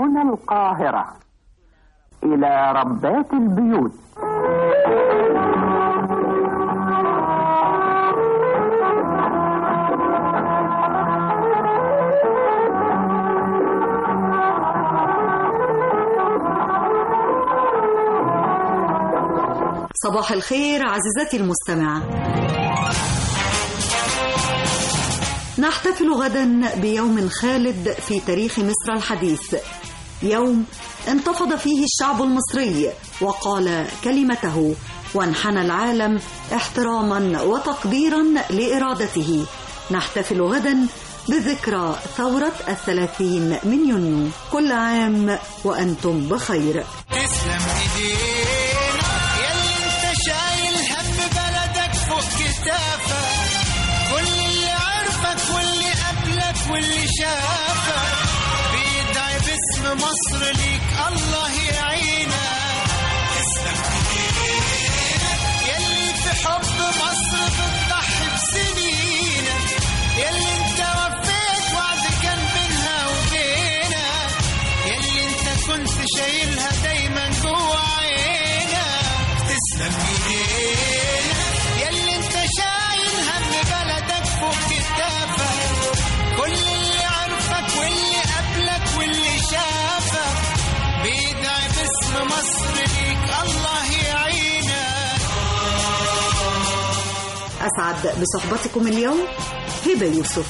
هنا القاهرة إلى ربات البيوت صباح الخير عزيزتي المستمعة نحتفل غدا بيوم خالد في تاريخ مصر الحديث يوم انتفض فيه الشعب المصري وقال كلمته وانحنى العالم احتراما وتقديرا لإرادته نحتفل غدا بذكرى ثورة الثلاثين من يونيو كل عام وأنتم بخير تسلم ايدينا يلي انت شايل هم بلدك فوق كتافك كل اللي عرفك واللي قبلك واللي شافك بيدعي باسم مصر ليك الله يعينك تسلم ايدينا يلي في حب مصر بتضحي بسنينك يلي انت وفيت وعد كان بينها وبينك يلي انت كنت شايلها دايما جوا عينك تسلم ايدينا يلي انت شايل هم بلدك فوق كتافك كل اللي عرفك واللي قبلك واللي شافك بيدعي باسم مصر ليك الله يعينك أسعد بصحبتكم اليوم هبة يوسف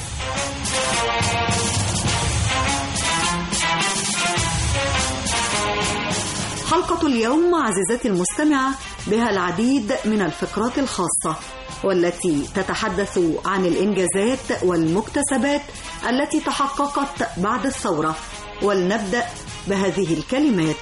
حلقة اليوم عزيزتي المستمعة بها العديد من الفقرات الخاصة والتي تتحدث عن الإنجازات والمكتسبات التي تحققت بعد الثورة ولنبدأ بهذه الكلمات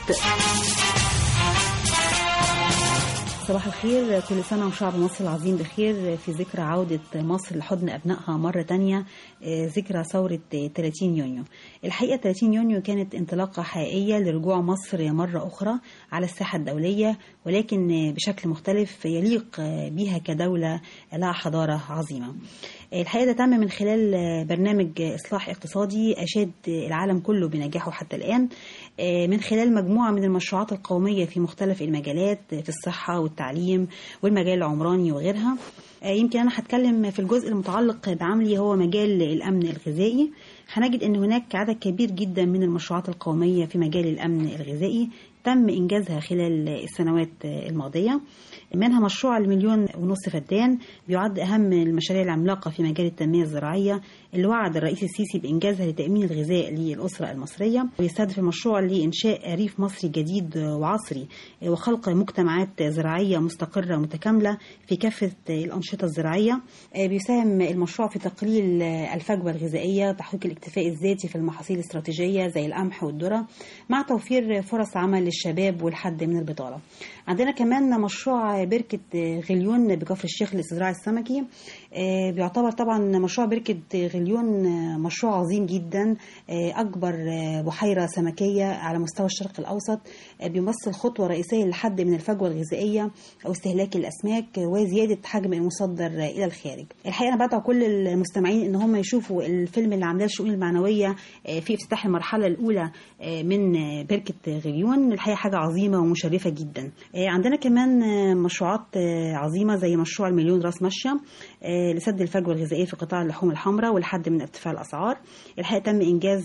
صباح الخير كل سنة وشعب مصر العظيم بخير في ذكرى عودة مصر لحضن أبنائها مرة تانية آه، ذكرى ثورة آه، 30 يونيو الحقيقة 30 يونيو كانت انطلاقة حقيقية لرجوع مصر مرة أخرى على الساحة الدولية ولكن آه، بشكل مختلف يليق آه، بها كدولة لها حضارة عظيمة الحقيقة ده تم من خلال آه، برنامج إصلاح اقتصادي أشاد العالم كله بنجاحه حتى الآن آه، من خلال مجموعة من المشروعات القومية في مختلف المجالات في الصحة والتعليم والمجال العمراني وغيرها آه، يمكن أنا هتكلم في الجزء المتعلق بعملي هو مجال الأمن الغذائي هنجد أن هناك عدد كبير جدا من المشروعات القومية في مجال الأمن الغذائي تم إنجازها خلال السنوات الماضية منها مشروع المليون ونص فدان بيعد أهم المشاريع العملاقة في مجال التنمية الزراعية اللي وعد الرئيس السيسي بإنجازها لتأمين الغذاء للأسرة المصرية ويستهدف المشروع لإنشاء ريف مصري جديد وعصري وخلق مجتمعات زراعية مستقرة متكاملة في كافة الأنشطة الزراعية بيساهم المشروع في تقليل الفجوة الغذائية تحقيق الاكتفاء الذاتي في المحاصيل الاستراتيجية زي القمح والذرة مع توفير فرص عمل للشباب والحد من البطالة عندنا كمان مشروع بركة غليون بكفر الشيخ للاستزراع السمكي آه، بيعتبر طبعا مشروع بركة غليون آه، مشروع عظيم جدا آه، أكبر آه، بحيرة سمكية على مستوى الشرق الأوسط آه، بيمثل خطوة رئيسية للحد من الفجوة الغذائية أو استهلاك الأسماك وزيادة حجم المصدر آه، إلى الخارج الحقيقة أنا بدعو كل المستمعين إن هم يشوفوا الفيلم اللي عاملاه الشؤون المعنوية آه، في افتتاح المرحلة الأولى آه، من آه، بركة غليون الحقيقة حاجة عظيمة ومشرفة جدا آه، عندنا كمان آه، مشروعات آه، عظيمة زي مشروع المليون راس ماشية آه، لسد الفجوة الغذائية في قطاع اللحوم الحمراء والحد من ارتفاع الأسعار الحقيقة تم إنجاز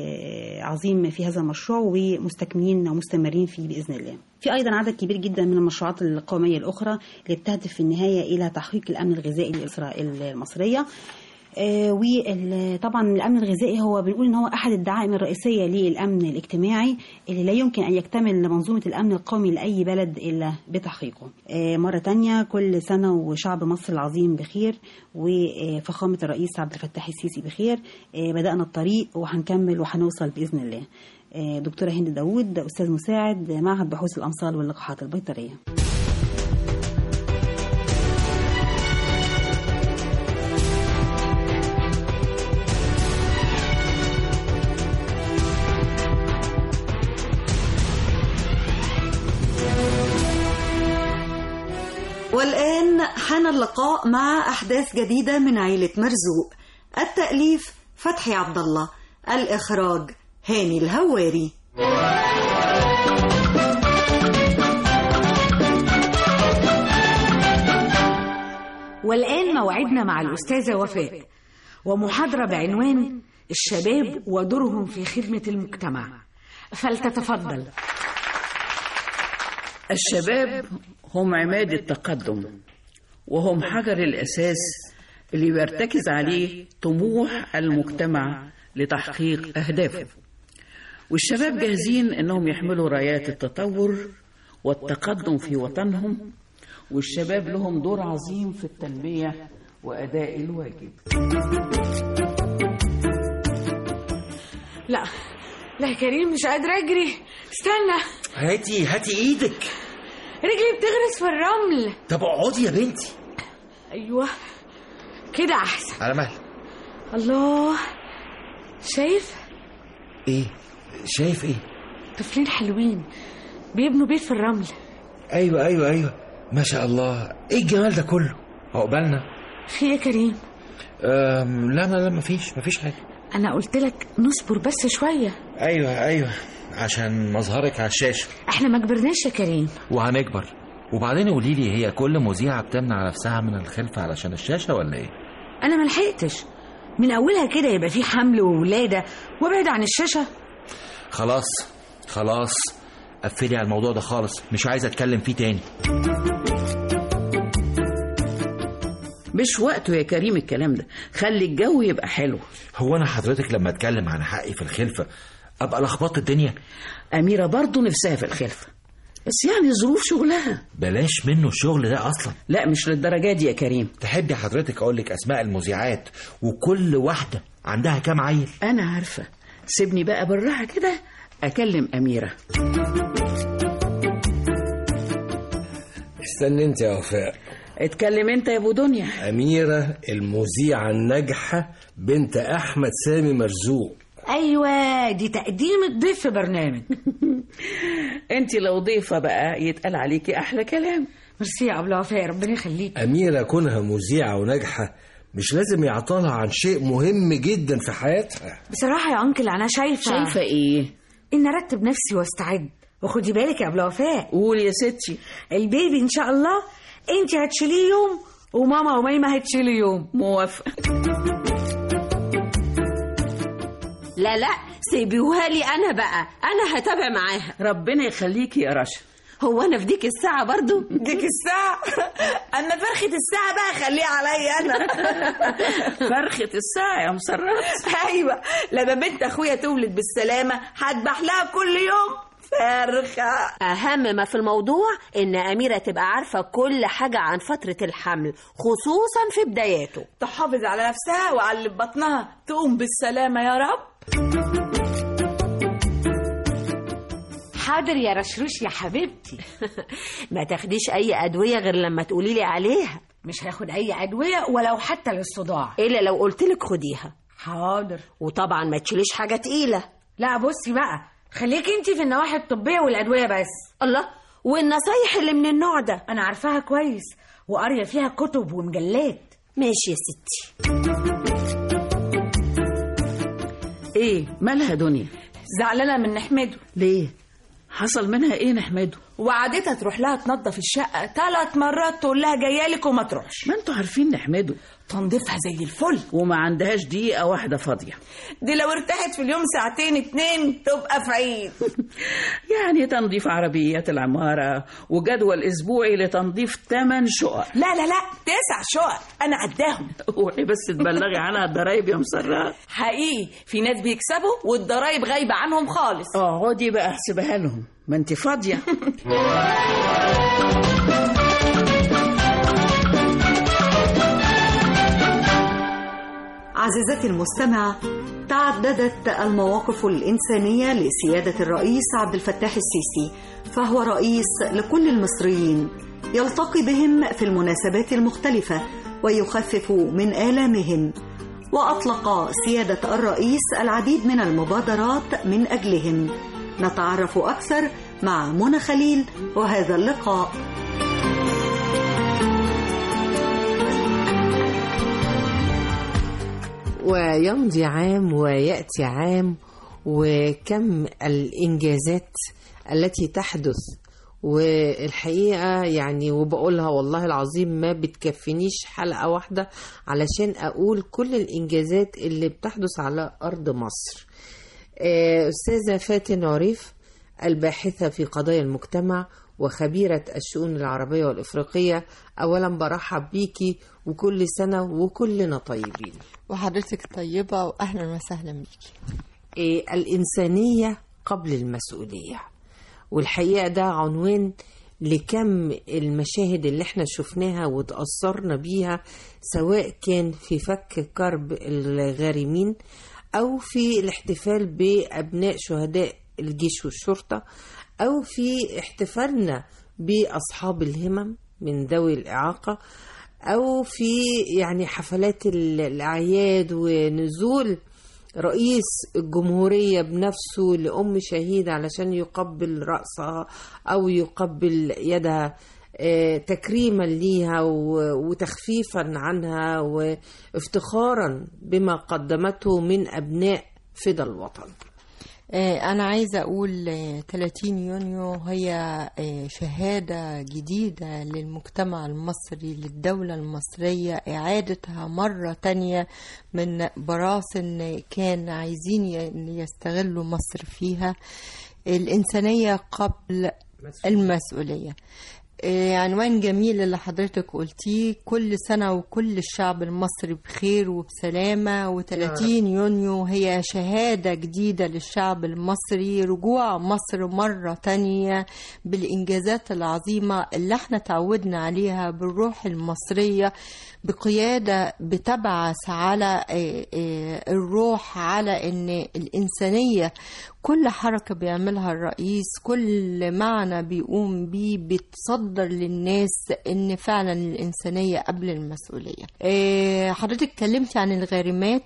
آه، عظيم في هذا المشروع ومستكملين ومستمرين فيه بإذن الله في أيضا عدد كبير جدا من المشروعات القومية الأخرى اللي بتهدف في النهاية إلى تحقيق الأمن الغذائي للأسرة المصرية آه، وطبعا الامن الغذائي هو بنقول ان هو احد الدعائم الرئيسيه للامن الاجتماعي اللي لا يمكن ان يكتمل منظومه الامن القومي لاي بلد الا بتحقيقه. آه، مره تانية كل سنه وشعب مصر العظيم بخير وفخامه الرئيس عبد الفتاح السيسي بخير آه، بدانا الطريق وهنكمل وهنوصل باذن الله. آه، دكتوره هند داوود استاذ مساعد معهد بحوث الامصال واللقاحات البيطريه. والآن حان اللقاء مع أحداث جديدة من عيلة مرزوق التأليف فتحي عبد الله الإخراج هاني الهواري والآن موعدنا مع الأستاذة وفاء ومحاضرة بعنوان الشباب ودورهم في خدمة المجتمع فلتتفضل الشباب هم عماد التقدم وهم حجر الأساس اللي بيرتكز عليه طموح المجتمع لتحقيق أهدافه والشباب جاهزين أنهم يحملوا رايات التطور والتقدم في وطنهم والشباب لهم دور عظيم في التنمية وأداء الواجب لا لا يا كريم مش قادرة أجري استنى هاتي هاتي ايدك رجلي بتغرس في الرمل طب اقعدي يا بنتي أيوة كده أحسن على مهل الله شايف ايه شايف ايه طفلين حلوين بيبنوا بيت في الرمل ايوه ايوه ايوه ما شاء الله ايه الجمال ده كله عقبالنا في إيه يا كريم أم لا لا لا مفيش مفيش حاجه أنا قلت لك نصبر بس شوية ايوه ايوه عشان مظهرك على الشاشه احنا ما كبرناش يا كريم وهنكبر وبعدين قولي لي هي كل مذيعه بتمنع نفسها من الخلفه علشان الشاشه ولا ايه انا ما لحقتش من اولها كده يبقى في حمل وولاده وابعد عن الشاشه خلاص خلاص قفلي على الموضوع ده خالص مش عايز اتكلم فيه تاني مش وقته يا كريم الكلام ده خلي الجو يبقى حلو هو انا حضرتك لما اتكلم عن حقي في الخلفه ابقى لخبطت الدنيا أميرة برضو نفسها في الخلفة بس يعني ظروف شغلها بلاش منه الشغل ده اصلا لا مش للدرجة دي يا كريم تحبي حضرتك اقول لك اسماء المذيعات وكل واحده عندها كام عيل أنا عارفة سيبني بقى بالراحة كده أكلم أميرة استنى انت يا وفاء اتكلم انت يا ابو دنيا أميرة المذيعة الناجحة بنت أحمد سامي مرزوق ايوه دي تقديم الضيف في برنامج انت لو ضيفة بقى يتقال عليكي أحلى كلام ميرسي يا ابو وفاء ربنا يخليك أميرة كونها مذيعة وناجحة مش لازم يعطلها عن شيء مهم جدا في حياتها بصراحه يا انكل انا شايفه شايفة ايه ان ارتب نفسي واستعد وخدي بالك يا ابو وفاء قول يا ستي البيبي ان شاء الله انت هتشيليه يوم وماما وميمة هتشيله يوم موافقة لا لا سيبيوها لي انا بقى انا هتابع معاها ربنا يخليكي يا رشا هو انا في ديك الساعه برضو ديك الساعة أما فرخة الساعة بقى خليها عليا أنا فرخة الساعة يا مسرات أيوة لما بنت أخويا تولد بالسلامة هذبح لها كل يوم فرخة اهم ما في الموضوع ان اميره تبقى عارفه كل حاجه عن فتره الحمل خصوصا في بداياته تحافظ على نفسها وعلى اللي في بطنها تقوم بالسلامة يا رب حاضر يا رشروش يا حبيبتي ما تاخديش اي ادويه غير لما تقولي لي عليها مش هاخد أي أدوية ولو حتى للصداع الا لو قلت لك خديها حاضر وطبعا ما تشيليش حاجه تقيله لا بصي بقى خليكي انتي في النواحي الطبية والأدوية بس الله والنصايح اللي من النوع ده أنا عارفاها كويس وقارية فيها كتب ومجلات ماشي يا ستي ايه مالها دنيا زعلانة من نحمده ليه حصل منها ايه نحمده وعادتها تروح لها تنظف الشقة ثلاث مرات تقول لها جايالك وما تروحش ما انتوا عارفين نحمده تنظيفها زي الفل وما عندهاش دقيقة واحدة فاضية دي لو ارتاحت في اليوم ساعتين اتنين تبقى في عيد يعني تنظيف عربيات العمارة وجدول أسبوعي لتنظيف 8 شقق لا لا لا تسع شقق انا عداهم اوعي بس تبلغي عنها الضرايب يا مسرات حقيقي في ناس بيكسبوا والضرايب غايبة عنهم خالص اقعدي بقى احسبها لهم ما انت فاضية عزيزتي المستمعة تعددت المواقف الإنسانية لسيادة الرئيس عبد الفتاح السيسي فهو رئيس لكل المصريين يلتقي بهم في المناسبات المختلفة ويخفف من آلامهم وأطلق سيادة الرئيس العديد من المبادرات من أجلهم نتعرف أكثر مع منى خليل وهذا اللقاء ويمضي عام ويأتي عام وكم الإنجازات التي تحدث والحقيقة يعني وبقولها والله العظيم ما بتكفينيش حلقة واحدة علشان أقول كل الإنجازات اللي بتحدث على أرض مصر آه، أستاذة فاتن عريف الباحثة في قضايا المجتمع وخبيرة الشؤون العربية والإفريقية أولا برحب بيكي وكل سنة وكلنا طيبين وحضرتك طيبة وأهلا وسهلا بيكي إيه الإنسانية قبل المسؤولية والحقيقة ده عنوان لكم المشاهد اللي احنا شفناها وتأثرنا بيها سواء كان في فك كرب الغارمين أو في الاحتفال بأبناء شهداء الجيش والشرطة أو في احتفالنا بأصحاب الهمم من ذوي الإعاقة أو في يعني حفلات ال- الأعياد ونزول رئيس الجمهورية بنفسه لأم شهيدة علشان يقبل رأسها أو يقبل يدها آه، تكريما ليها و- وتخفيفا عنها وافتخارا بما قدمته من أبناء فدى الوطن آه، أنا عايزة أقول آه، 30 يونيو هي آه، شهادة جديدة للمجتمع المصري للدولة المصرية إعادتها مرة تانية من براثن كان عايزين ي- يستغلوا مصر فيها الإنسانية قبل المسؤولية آه، عنوان جميل اللي حضرتك قلتيه كل سنة وكل الشعب المصري بخير وبسلامة و30 يونيو هي شهادة جديدة للشعب المصري رجوع مصر مرة تانية بالإنجازات العظيمة اللي احنا تعودنا عليها بالروح المصرية بقيادة بتبعث على آه، آه، الروح على ان الإنسانية كل حركة بيعملها الرئيس كل معنى بيقوم بيه بتصدر للناس ان فعلا الإنسانية قبل المسؤولية آه، حضرتك اتكلمتي عن الغارمات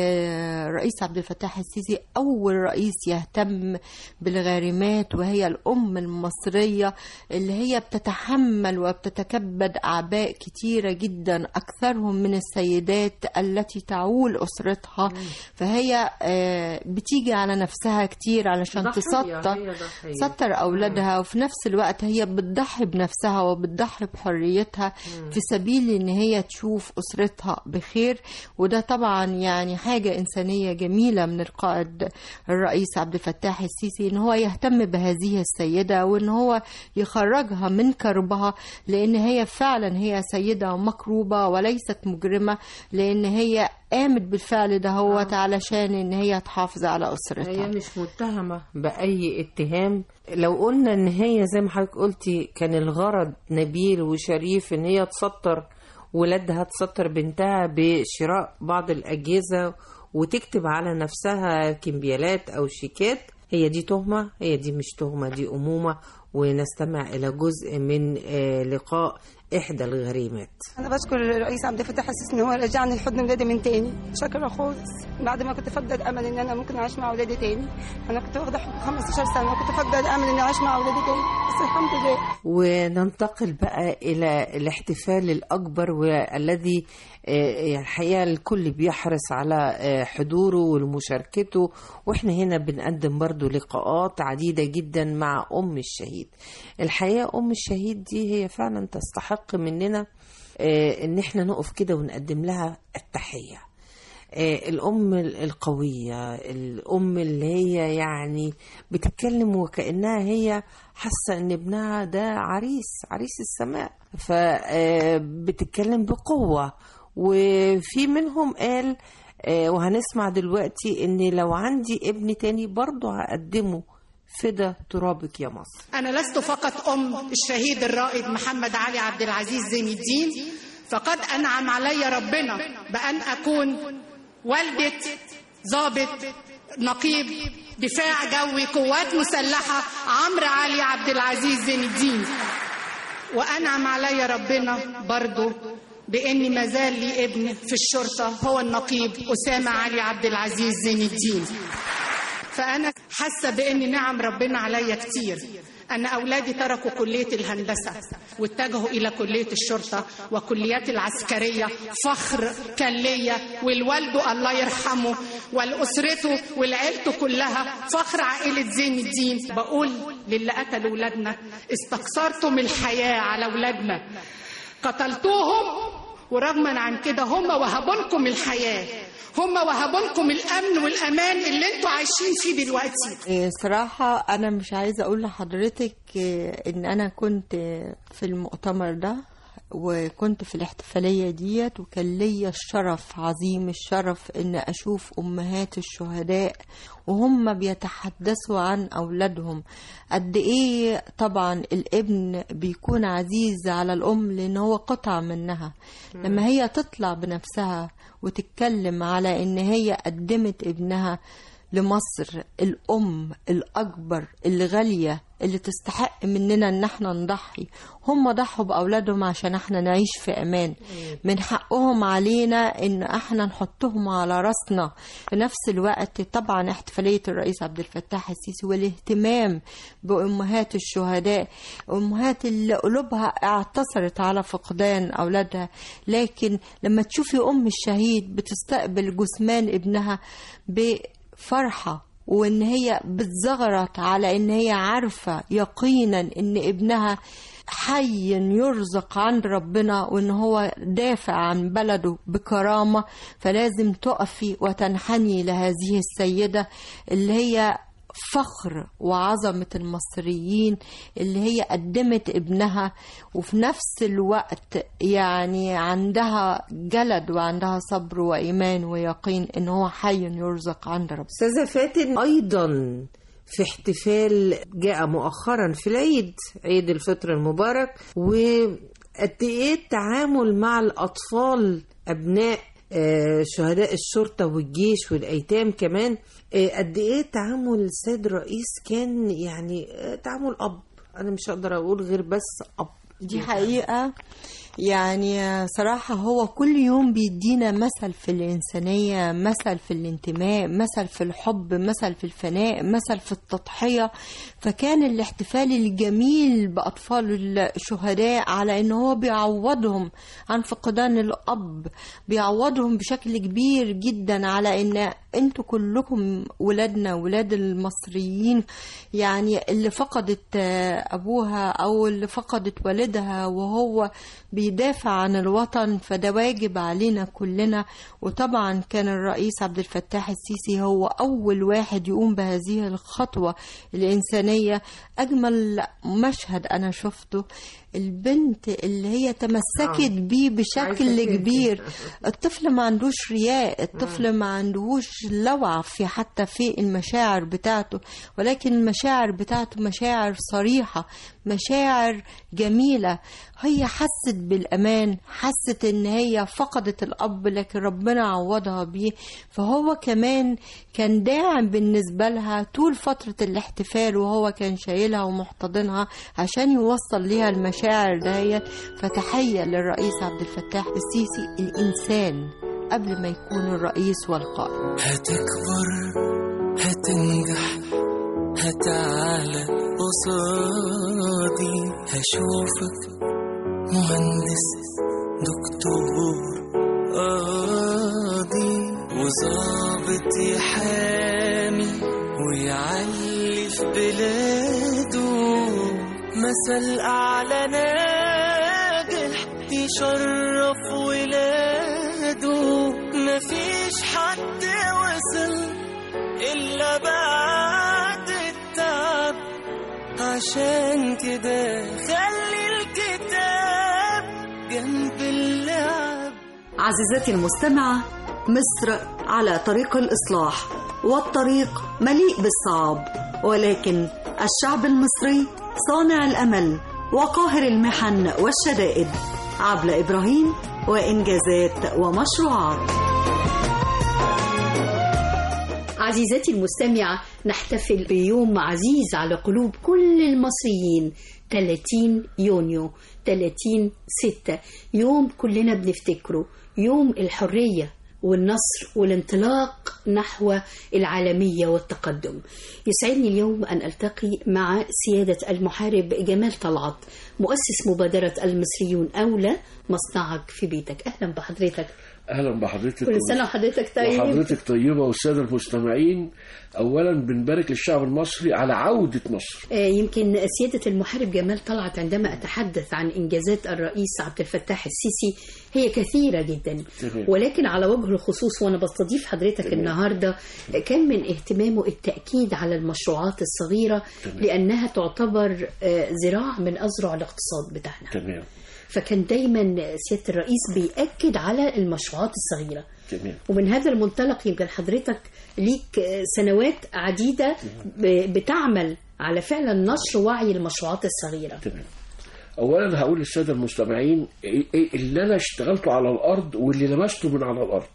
آه، رئيس عبد الفتاح السيسي أول رئيس يهتم بالغارمات وهي الأم المصرية اللي هي بتتحمل وبتتكبد أعباء كتيرة جدا أكثرهم من السيدات التي تعول أسرتها فهي آه، بتيجي على نفسها كتير علشان ضحية، تسطر هي ضحية. تسطر أولادها وفي نفس الوقت هي بتضحي بنفسها وبتضحي بحريتها في سبيل إن هي تشوف أسرتها بخير وده طبعا يعني حاجة إنسانية جميلة من القائد الرئيس عبد الفتاح السيسي إن هو يهتم بهذه السيدة وإن هو يخرجها من كربها لأن هي فعلا هي سيدة مكروبة وليست مجرمة لأن هي قامت بالفعل ده هو علشان إن هي تحافظ على أسرتها هي مش متهمة بأي اتهام لو قلنا ان هي زي ما حضرتك قلتي كان الغرض نبيل وشريف ان هي تسطر ولادها تسطر بنتها بشراء بعض الأجهزة وتكتب على نفسها كمبيالات أو شيكات هي دي تهمة هي دي مش تهمة دي أمومة ونستمع إلى جزء من آه، لقاء إحدى الغريمات انا بشكر الرئيس عبد الفتاح السيسي ان هو رجعني لحضن ولادي من تاني شاكره خالص بعد ما كنت فاقده الامل ان انا ممكن اعيش مع اولادي تاني انا كنت واخده حب 15 سنه وكنت فاقده الامل اني اعيش مع اولادي تاني بس الحمد لله وننتقل بقى إلى الاحتفال الأكبر والذي آه، الحقيقة الكل بيحرص على آه، حضوره ومشاركته وإحنا هنا بنقدم برضو لقاءات عديدة جدا مع أم الشهيد الحقيقة أم الشهيد دي هي فعلا تستحق مننا آه، إن إحنا نقف كده ونقدم لها التحية آه، الأم القوية الأم اللي هي يعني بتتكلم وكأنها هي حاسة إن ابنها ده عريس عريس السماء فبتتكلم بقوة وفي منهم قال آه، وهنسمع دلوقتي إن لو عندي ابن تاني برضه هقدمه فدا ترابك يا مصر أنا لست فقط أم الشهيد الرائد محمد علي عبد العزيز زين الدين فقد أنعم علي ربنا بأن أكون والدة ضابط نقيب دفاع جوي قوات مسلحة عمرو علي عبد العزيز زين الدين وأنعم علي ربنا برضو بإني ما زال لي ابن في الشرطة هو النقيب أسامة علي عبد العزيز زين الدين فأنا حاسة بإن نعم ربنا عليا كتير أن أولادي تركوا كلية الهندسة واتجهوا إلى كلية الشرطة وكليات العسكرية فخر كان ليا والوالد الله يرحمه والأسرته والعيلته كلها فخر عائلة زين الدين بقول للي قتلوا ولادنا استكثرتم الحياة على ولادنا قتلتوهم ورغما عن كده هم وهبوا لكم الحياة هم وهبوا لكم الأمن والأمان اللي انتوا عايشين فيه دلوقتي إيه، صراحة أنا مش عايزة أقول لحضرتك إيه، إن أنا كنت في المؤتمر ده وكنت في الاحتفالية ديت وكان ليا الشرف عظيم الشرف إن أشوف أمهات الشهداء وهم بيتحدثوا عن أولادهم قد إيه طبعا الابن بيكون عزيز على الأم لأن هو قطعة منها لما هي تطلع بنفسها وتتكلم على إن هي قدمت ابنها لمصر الأم الأكبر اللي غالية اللي تستحق مننا إن احنا نضحي هم ضحوا بأولادهم عشان احنا نعيش في أمان من حقهم علينا إن احنا نحطهم على راسنا في نفس الوقت طبعا احتفالية الرئيس عبد الفتاح السيسي والاهتمام بأمهات الشهداء أمهات اللي قلوبها اعتصرت على فقدان أولادها لكن لما تشوفي أم الشهيد بتستقبل جثمان ابنها بفرحة وان هي بتزغرط على ان هي عارفة يقينا ان ابنها حي يرزق عند ربنا وان هو دافع عن بلده بكرامة فلازم تقفي وتنحني لهذه السيدة اللي هي فخر وعظمة المصريين اللي هي قدمت ابنها وفي نفس الوقت يعني عندها جلد وعندها صبر وإيمان ويقين إن هو حي يرزق عند ربنا أستاذة فاتن أيضا في احتفال جاء مؤخرا في العيد عيد الفطر المبارك وقد ايه التعامل مع الأطفال أبناء آه، شهداء الشرطة والجيش والأيتام كمان آه، قد ايه تعامل السيد الرئيس كان يعني آه، تعامل أب أنا مش هقدر أقول غير بس أب دي حقيقة يعني صراحة هو كل يوم بيدينا مثل في الإنسانية مثل في الانتماء مثل في الحب مثل في الفناء مثل في التضحية فكان الاحتفال الجميل بأطفال الشهداء على أنه هو بيعوضهم عن فقدان الأب بيعوضهم بشكل كبير جدا على أن انتوا كلكم ولادنا ولاد المصريين يعني اللي فقدت أبوها أو اللي فقدت والدها وهو بيدافع عن الوطن فده واجب علينا كلنا وطبعا كان الرئيس عبد الفتاح السيسي هو أول واحد يقوم بهذه الخطوة الإنسانية أجمل مشهد أنا شفته البنت اللي هي تمسكت بيه بشكل كبير الطفل ما عندوش رياء الطفل ما عندهوش لوعة في حتى في المشاعر بتاعته ولكن المشاعر بتاعته مشاعر صريحة مشاعر جميلة هي حست بالأمان حست إن هي فقدت الأب لكن ربنا عوضها بيه فهو كمان كان داعم بالنسبة لها طول فترة الاحتفال وهو كان شايلها ومحتضنها عشان يوصل ليها المشاعر ديت فتحية للرئيس عبد الفتاح السيسي الإنسان قبل ما يكون الرئيس والقائد هتكبر هتنجح هتعلى قصادي هشوفك مهندس دكتور قاضي وظابط يحامي ويعلي في بلاده مثل أعلى ناجح يشرف ولاده مفيش حد وصل إلا بعد التعب عشان كده خلي الكتاب جنب اللعب عزيزتي المستمعة مصر على طريق الإصلاح والطريق مليء بالصعاب ولكن الشعب المصري صانع الأمل وقاهر المحن والشدائد عبلة إبراهيم وإنجازات ومشروعات عزيزتي المستمعة نحتفل بيوم عزيز على قلوب كل المصريين 30 يونيو 30 ستة يوم كلنا بنفتكره يوم الحرية والنصر والانطلاق نحو العالمية والتقدم يسعدني اليوم أن ألتقي مع سيادة المحارب جمال طلعت مؤسس مبادرة المصريون أولى مصنعك في بيتك أهلا بحضرتك اهلا بحضرتك كل سنة وحضرتك طيب وحضرتك طيبه والساده المستمعين اولا بنبارك للشعب المصري على عوده مصر آه، يمكن سيادة المحارب جمال طلعت عندما أتحدث عن إنجازات الرئيس عبد الفتاح السيسي هي كثيرة جدا تمام. ولكن على وجه الخصوص وأنا بستضيف حضرتك تمام. النهاردة آه، كان من اهتمامه التأكيد على المشروعات الصغيرة تمام. لأنها تعتبر آه، ذراع من أذرع الاقتصاد بتاعنا تمام فكان دايما سيادة الرئيس بيأكد على المشروعات الصغيرة تمام ومن هذا المنطلق يمكن حضرتك ليك سنوات عديدة ب- بتعمل على فعلا نشر وعي المشروعات الصغيرة تمام اولا هقول للساده المستمعين إيه إيه اللي انا اشتغلته على الارض واللي لمسته من على الارض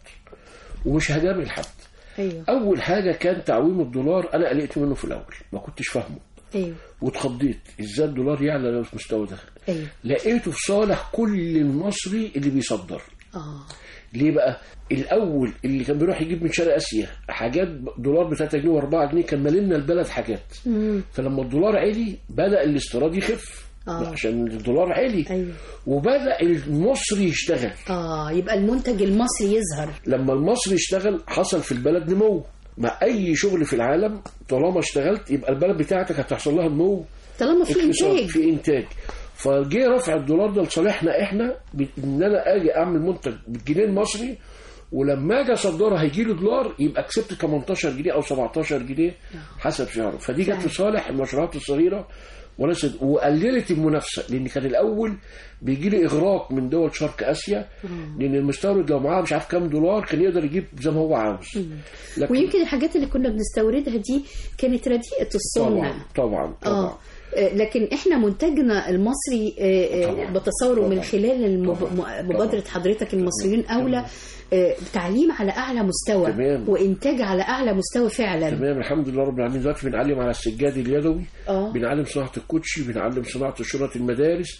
ومش هجامل حد أيوه اول حاجه كان تعويم الدولار انا قلقت منه في الاول ما كنتش فاهمه أيوه واتخضيت ازاي الدولار يعلى لو في المستوى ده أيوه لقيته في صالح كل المصري اللي بيصدر آه ليه بقى الاول اللي كان بيروح يجيب من شرق اسيا حاجات دولار ب 3 جنيه و4 جنيه كان مالنا البلد حاجات مم. فلما الدولار عالي بدا الاستيراد يخف آه. عشان الدولار عالي أيوه وبدا المصري يشتغل آه يبقى المنتج المصري يظهر لما المصري يشتغل حصل في البلد نمو مع اي شغل في العالم طالما اشتغلت يبقى البلد بتاعتك هتحصل لها نمو طالما في اقتصاد، إنتاج في انتاج فجه رفع الدولار ده لصالحنا احنا ب- ان انا اجي اعمل منتج بالجنيه المصري ولما اجي اصدرها هيجي له دولار يبقى كسبت 18 جنيه او 17 جنيه حسب سعره فدي جت لصالح المشروعات الصغيره وليست وقللت المنافسه لان كان الاول بيجي لي اغراق من دول شرق اسيا لان المستورد لو معاه مش عارف كام دولار كان يقدر يجيب زي ما هو عاوز لكن ويمكن الحاجات اللي كنا بنستوردها دي كانت رديئة الصنع طبعا طبعا طبعا آه آه، لكن احنا منتجنا المصري آه، آه، بتصوره من خلال المب- م- مبادرة حضرتك المصريين أولى آه، تعليم على أعلى مستوى تمام. وإنتاج على أعلى مستوى فعلا تمام الحمد لله رب العالمين دلوقتي بنعلم على السجاد اليدوي آه. بنعلم صناعه الكوتشي بنعلم صناعه الشنط المدارس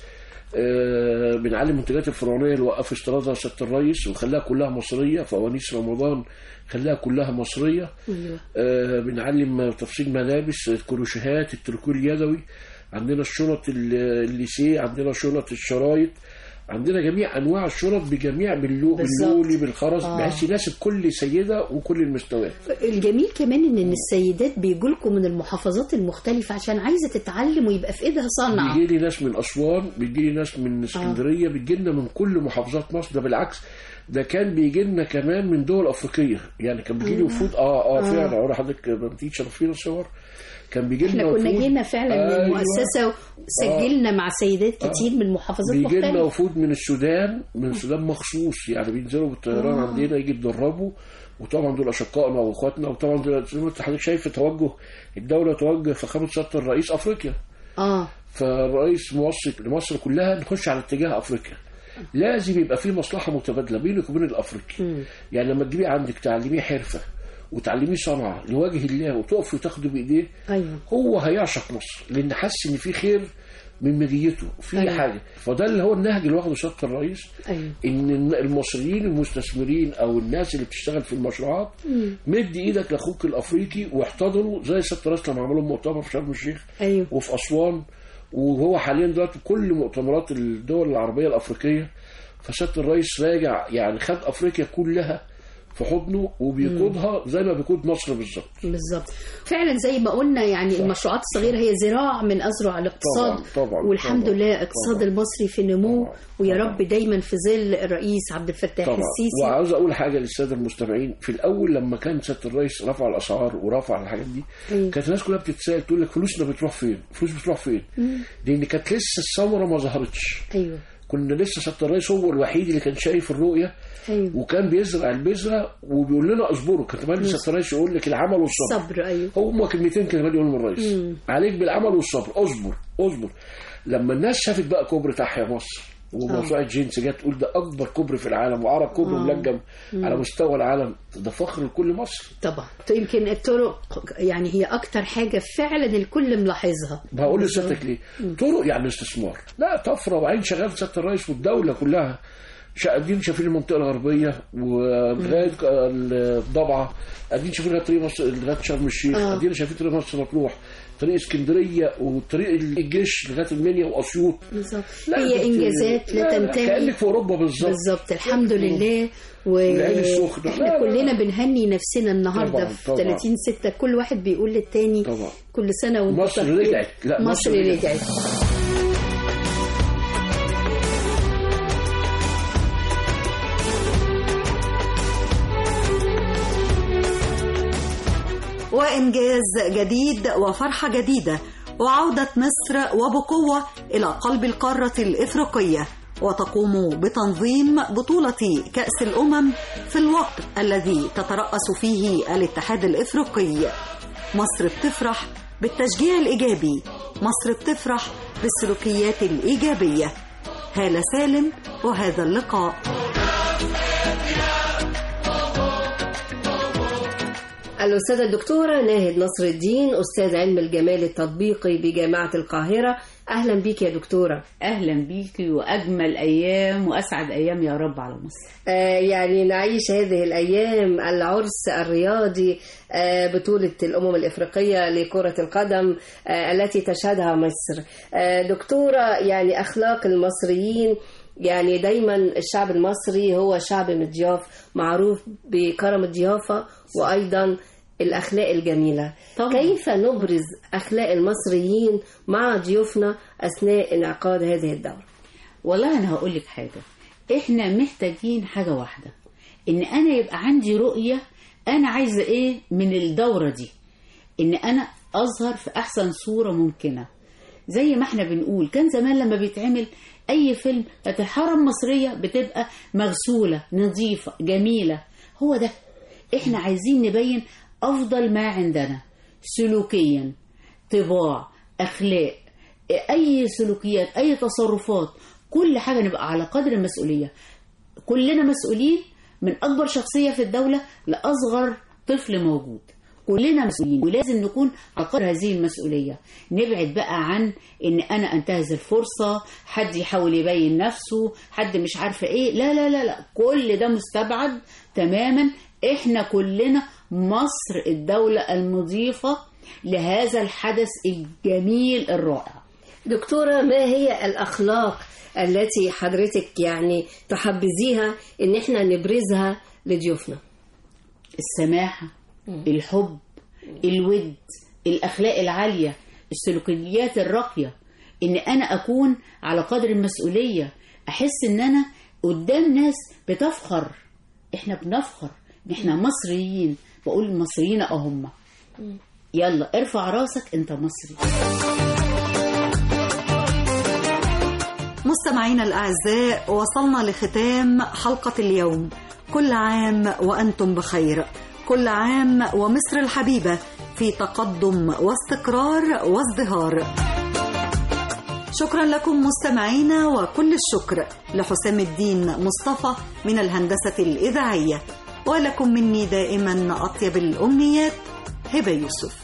آه بنعلم المنتجات الفرعونيه اللي وقف استيرادها سياده الرئيس وخلاها كلها مصريه فوانيس رمضان خلاها كلها مصريه أيوه آه بنعلم تفصيل ملابس الكروشيهات التركو اليدوي عندنا الشنط ال- الليسيه عندنا شنط الشرايط عندنا جميع انواع الشنط بجميع باللو بالظبط. باللولي بالخرز آه. بحيث يناسب كل سيده وكل المستويات الجميل كمان ان السيدات بيجولكم من المحافظات المختلفة عشان عايزة تتعلم ويبقى في ايدها صنعة بيجي لي ناس من اسوان بيجي لي ناس من اسكندريه بيجي لنا من كل محافظات مصر ده بالعكس ده كان بيجي لنا كمان من دول افريقيه يعني كان بيجي لي آه. وفود اه اه آه. فعلا اقول لحضرتك لما تيجي تشرفينا صور كان بيجي لنا احنا كنا وفود- جينا فعلا من أيوة. المؤسسة وسجلنا مع سيدات كتير من محافظات بيجي لنا مختلفة وفود من السودان من السودان مخصوص يعني بينزلوا بالطيران آه. عندنا يجي يتدربوا وطبعا دول اشقائنا واخواتنا وطبعا دول زي ما انت حضرتك شايف توجه الدوله توجه فخامه سياده الرئيس افريقيا اه فالرئيس موصي لمصر كلها نخش على اتجاه افريقيا لازم يبقى في مصلحه متبادله بينك وبين الافريقي يعني لما تجيبي عندك تعلميه حرفه وتعلميه صنعه لوجه الله وتقفي وتاخدي بايديه ايوه هو هيعشق مصر لان حس ان في خير من مجيته في أيوة. حاجه فده اللي هو النهج اللي واخده سياده الرئيس ايوه ان المصريين المستثمرين او الناس اللي بتشتغل في المشروعات مم. مد ايدك لاخوك الافريقي واحتضنوا زي سياده الرئيس لما عملوا مؤتمر في شرم الشيخ ايوه وفي اسوان وهو حاليا دلوقتي كل مؤتمرات الدول العربيه الافريقيه فسياده الرئيس راجع يعني خد افريقيا كلها في حضنه وبيقودها زي ما بيقود مصر بالظبط بالظبط فعلا زي ما قلنا يعني المشروعات الصغيره هي ذراع من اذرع الاقتصاد طبعاً، طبعاً، والحمد طبعاً، لله الاقتصاد المصري في نمو ويا رب دايما في ظل الرئيس عبد الفتاح طبعا السيسي وعاوز اقول حاجه للساده المستمعين في الاول لما كان سياده الرئيس رفع الاسعار ورفع الحاجات دي أيوة. كانت الناس كلها بتتساءل تقول لك فلوسنا بتروح فين؟ فلوس بتروح فين؟ مم. لان كانت لسه الثمره ما ظهرتش ايوه كنا لسه سياده الرئيس هو الوحيد اللي كان شايف الرؤيه ايوه وكان بيزرع البذره وبيقول لنا اصبروا كان كمان سياده الرئيس يقول لك العمل والصبر صبر ايوه هم كلمتين كده كمان يقولهم الرئيس مم. عليك بالعمل والصبر اصبر اصبر لما الناس شافت بقى كوبري تحيا مصر وموسوعة جينز جت تقول ده أكبر كوبري في العالم وعرب كوبري آه. ملجم مم. على مستوى العالم ده فخر لكل مصر طبعا يمكن الطرق يعني هي اكتر حاجه فعلا الكل ملاحظها بقول لسيادتك ليه؟ طرق يعني استثمار لا طفره وعين شغال سياده الرئيس والدوله كلها شا- ادينا شايفين المنطقه الغربيه ولغايه الضبعه ادينا شايفين لغايه طريق مصر لغايه شرم الشيخ آه. ادينا شايفين طريق مصر مطروح طريق اسكندريه وطريق الجيش لغايه المنيا واسيوط بالظبط لا، هي كنت- انجازات لا لا، لا، تنتهي كأنك في أوروبا بالظبط. بالظبط الحمد لله العين السخنة. واحنا لا، لا، كلنا بنهني نفسنا النهارده طبعاً، في طبعاً. 30 6 كل واحد بيقول للتاني طبعا كل سنه وانت مصر طيب. رجعت. لا، مصر مصر رجعت. رجعت وإنجاز جديد وفرحة جديدة وعودة مصر وبقوة إلى قلب القارة الإفريقية وتقوم بتنظيم بطولة كأس الأمم في الوقت الذي تترأس فيه الاتحاد الإفريقي مصر بتفرح بالتشجيع الإيجابي مصر بتفرح بالسلوكيات الإيجابية هالة سالم وهذا اللقاء الأستاذة الدكتورة ناهد نصر الدين أستاذ علم الجمال التطبيقي بجامعة القاهرة أهلا بيك يا دكتورة اهلا بيكي واجمل ايام واسعد ايام يا رب على مصر آه يعني نعيش هذه الأيام العرس الرياضي آه بطولة الأمم الإفريقية لكرة القدم آه التي تشهدها مصر آه دكتورة يعني أخلاق المصريين يعني دايما الشعب المصري هو شعب مضياف معروف بكرم الضيافة وأيضا الأخلاق الجميلة طبعا. كيف نبرز أخلاق المصريين مع ضيوفنا أثناء انعقاد هذه الدورة والله انا هقول لك حاجه احنا محتاجين حاجه واحده ان انا يبقى عندي رؤيه انا عايزه ايه من الدوره دي ان انا اظهر في احسن صوره ممكنه زي ما احنا بنقول كان زمان لما بيتعمل اي فيلم كانت الحاره المصريه بتبقى مغسوله نظيفه جميله هو ده احنا عايزين نبين افضل ما عندنا سلوكيا طباع اخلاق اي سلوكيات اي تصرفات كل حاجه نبقى على قدر المسؤوليه كلنا مسؤولين من اكبر شخصيه في الدوله لاصغر طفل موجود كلنا مسؤولين ولازم نكون على قدر هذه المسؤوليه نبعد بقى عن ان انا انتهز الفرصه حد يحاول يبين نفسه حد مش عارفه ايه لا لا لا لا كل ده مستبعد تماما احنا كلنا مصر الدوله المضيفه لهذا الحدث الجميل الرائع دكتورة ما هي الأخلاق التي حضرتك يعني تحبذيها إن احنا نبرزها لضيوفنا السماحة الحب الود الأخلاق العالية السلوكيات الراقية إن أنا أكون على قدر المسؤولية أحس إن أنا قدام ناس بتفخر إحنا بنفخر إن إحنا مصريين بقول المصريين أهم يلا ارفع راسك أنت مصري مستمعينا الأعزاء وصلنا لختام حلقة اليوم كل عام وأنتم بخير كل عام ومصر الحبيبة في تقدم واستقرار وازدهار شكرا لكم مستمعينا وكل الشكر لحسام الدين مصطفى من الهندسة الإذاعية ولكم مني دائما أطيب الأمنيات هبة يوسف